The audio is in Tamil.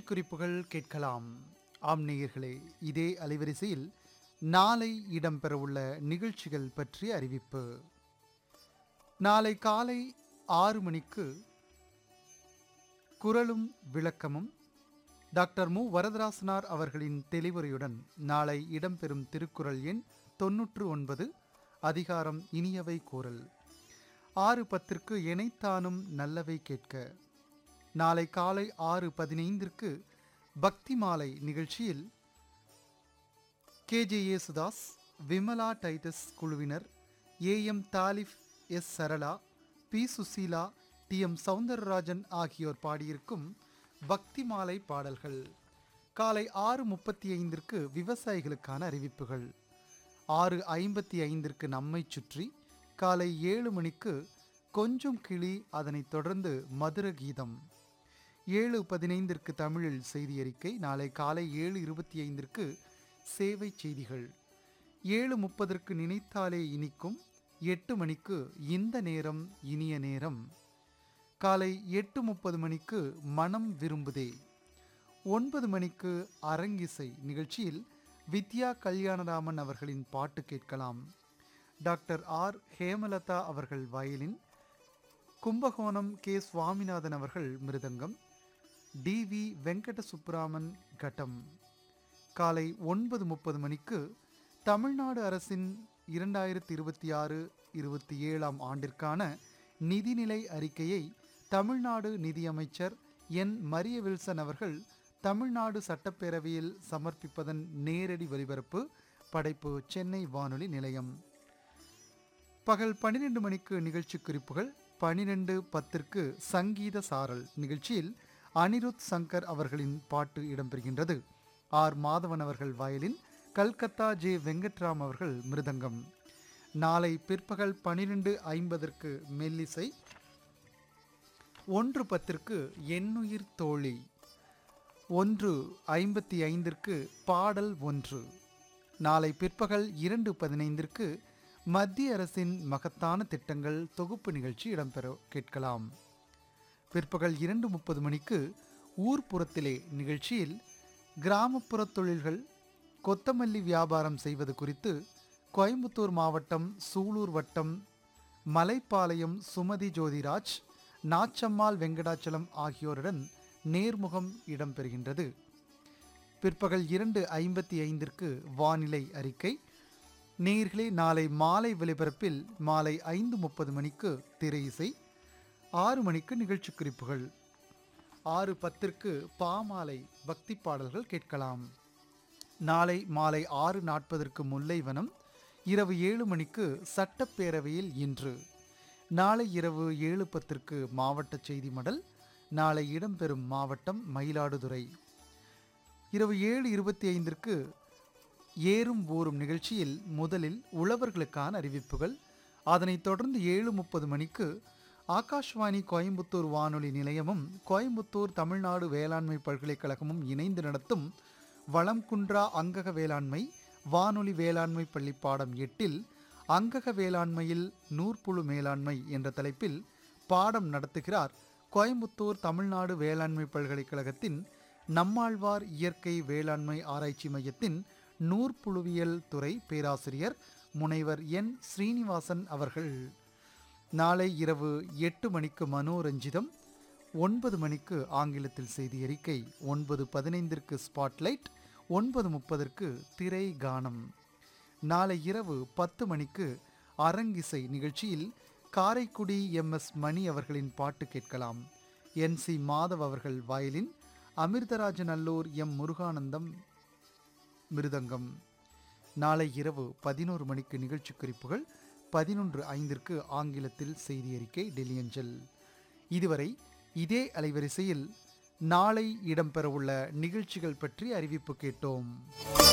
குறிப்புகள் கேட்கலாம் ஆம் நேயர்களே இதே அலைவரிசையில் நாளை இடம்பெறவுள்ள நிகழ்ச்சிகள் பற்றிய அறிவிப்பு நாளை காலை ஆறு மணிக்கு குரலும் விளக்கமும் டாக்டர் மு வரதராசனார் அவர்களின் தெளிவுரையுடன் நாளை இடம்பெறும் திருக்குறள் எண் தொன்னூற்று ஒன்பது அதிகாரம் இனியவை கூறல் ஆறு பத்திற்கு எனைத்தானும் நல்லவை கேட்க நாளை காலை ஆறு பதினைந்திற்கு பக்தி மாலை நிகழ்ச்சியில் கேஜே யேசுதாஸ் விமலா டைட்டஸ் குழுவினர் A M Thalif S Sarala P Susheela T M Soundararajan ஆகியோர் பாடியிருக்கும் பக்தி மாலை பாடல்கள் காலை ஆறு முப்பத்தி ஐந்திற்கு விவசாயிகளுக்கான அறிவிப்புகள் ஆறு ஐம்பத்தி ஐந்திற்கு நம்மை சுற்றி காலை ஏழு மணிக்கு கொஞ்சம் கிளி அதனைத் தொடர்ந்து மதுர கீதம் ஏழு பதினைந்திற்கு தமிழில் செய்தி அறிக்கை நாளை காலை ஏழு இருபத்தி ஐந்திற்கு சேவை செய்திகள் ஏழு முப்பதற்கு நினைத்தாலே இனிக்கும் எட்டு மணிக்கு இந்த நேரம் இனிய நேரம் காலை எட்டு முப்பது மணிக்கு மனம் விரும்புதே ஒன்பது மணிக்கு அரங்கிசை நிகழ்ச்சியில் வித்யா கல்யாணராமன் அவர்களின் பாட்டு கேட்கலாம் டாக்டர் ஆர் ஹேமலதா அவர்கள் வயலின் கும்பகோணம் கே சுவாமிநாதன் அவர்கள் மிருதங்கம் டி வி வெங்கட சுப்ராமன் கட்டம் காலை ஒன்பது முப்பது மணிக்கு தமிழ்நாடு அரசின் இரண்டாயிரத்தி இருபத்தி ஆறு இருபத்தி ஏழாம் ஆண்டிற்கான நிதிநிலை அறிக்கையை தமிழ்நாடு நிதியமைச்சர் என் மரிய வில்சன் அவர்கள் தமிழ்நாடு சட்டப்பேரவையில் சமர்ப்பிப்பதன் நேரடி ஒலிபரப்பு படைப்பு சென்னை வானொலி நிலையம் பகல் பன்னிரெண்டு மணிக்கு நிகழ்ச்சி குறிப்புகள் பனிரெண்டு பத்திற்கு சங்கீத சாரல் நிகழ்ச்சியில் அனிருத் சங்கர் அவர்களின் பாட்டு இடம்பெறுகின்றது ஆர் மாதவன் அவர்கள் வயலின் கல்கத்தா ஜே வெங்கட்ராம் அவர்கள் மிருதங்கம் நாளை பிற்பகல் பனிரெண்டு ஐம்பதற்கு மெல்லிசை ஒன்று பத்திற்கு எண்ணுயிர் தோழி ஒன்று ஐம்பத்தி ஐந்திற்கு பாடல் ஒன்று நாளை பிற்பகல் இரண்டு பதினைந்திற்கு மத்திய அரசின் மகத்தான திட்டங்கள் தொகுப்பு நிகழ்ச்சி இடம்பெற கேட்கலாம் பிற்பகல் இரண்டு முப்பது மணிக்கு ஊர்ப்புறத்திலே நிகழ்ச்சியில் கிராமப்புற தொழில்கள் கொத்தமல்லி வியாபாரம் செய்வது குறித்து கோயம்புத்தூர் மாவட்டம் சூலூர் வட்டம் மலைப்பாளையம் சுமதி ஜோதிராஜ் நாச்சம்மாள் வெங்கடாச்சலம் ஆகியோருடன் நேர்முகம் இடம்பெறுகின்றது பிற்பகல் இரண்டு ஐம்பத்தி ஐந்திற்கு வானிலை அறிக்கை நேர்களே நாளை மாலை ஒலிபரப்பில் மாலை ஐந்து முப்பது மணிக்கு திரை இசை ஆறு மணிக்கு நிகழ்ச்சி குறிப்புகள் ஆறு பத்திற்கு பாமாலை பக்தி பாடல்கள் கேட்கலாம் நாளை மாலை ஆறு நாற்பதற்கு முல்லைவனம் இரவு ஏழு மணிக்கு சட்டப்பேரவையில் இன்று நாளை இரவு ஏழு பத்திற்கு மாவட்ட செய்தி மடல் நாளை இடம்பெறும் மாவட்டம் மயிலாடுதுறை இரவு ஏழு இருபத்தி ஐந்திற்கு ஏறும் ஊறும் நிகழ்ச்சியில் முதலில் உழவர்களுக்கான அறிவிப்புகள் அதனைத் தொடர்ந்து ஏழு முப்பது மணிக்கு ஆகாஷ்வாணி கோயம்புத்தூர் வானொலி நிலையமும் கோயம்புத்தூர் தமிழ்நாடு வேளாண்மை பல்கலைக்கழகமும் இணைந்து நடத்தும் வளம் குன்றா அங்கக வேளாண்மை வானொலி வேளாண்மை பள்ளி பாடம் எட்டில் அங்கக வேளாண்மையில் நூற்புழு மேலாண்மை என்ற தலைப்பில் பாடம் நடத்துகிறார் கோயம்புத்தூர் தமிழ்நாடு வேளாண்மை பல்கலைக்கழகத்தின் நம்மாழ்வார் இயற்கை வேளாண்மை ஆராய்ச்சி மையத்தின் நூற்புழுவியல் துறை பேராசிரியர் முனைவர் என் ஸ்ரீனிவாசன் அவர்கள் நாளை இரவு எட்டு மணிக்கு மனோரஞ்சிதம் ஒன்பது மணிக்கு ஆங்கிலத்தில் செய்தி அறிக்கை ஒன்பது பதினைந்திற்கு ஸ்பாட்லைட் ஒன்பது முப்பதற்கு திரை கானம் நாளை இரவு பத்து மணிக்கு அரங்கிசை நிகழ்ச்சியில் காரைக்குடி எம் எஸ் மணி அவர்களின் பாட்டு கேட்கலாம் என் சி மாதவ் அவர்கள் வயலின் அமிர்தராஜன் அல்லூர் எம் முருகானந்தம் மிருதங்கம் நாளை இரவு பதினோரு மணிக்கு நிகழ்ச்சி குறிப்புகள் பதினொன்று ஐந்திற்கு ஆங்கிலத்தில் செய்தி அறிக்கை டெலியஞ்சல் இதுவரை இதே அலைவரிசையில் நாளை இடம்பெறவுள்ள நிகழ்ச்சிகள் பற்றி அறிவிப்பு கேட்டோம்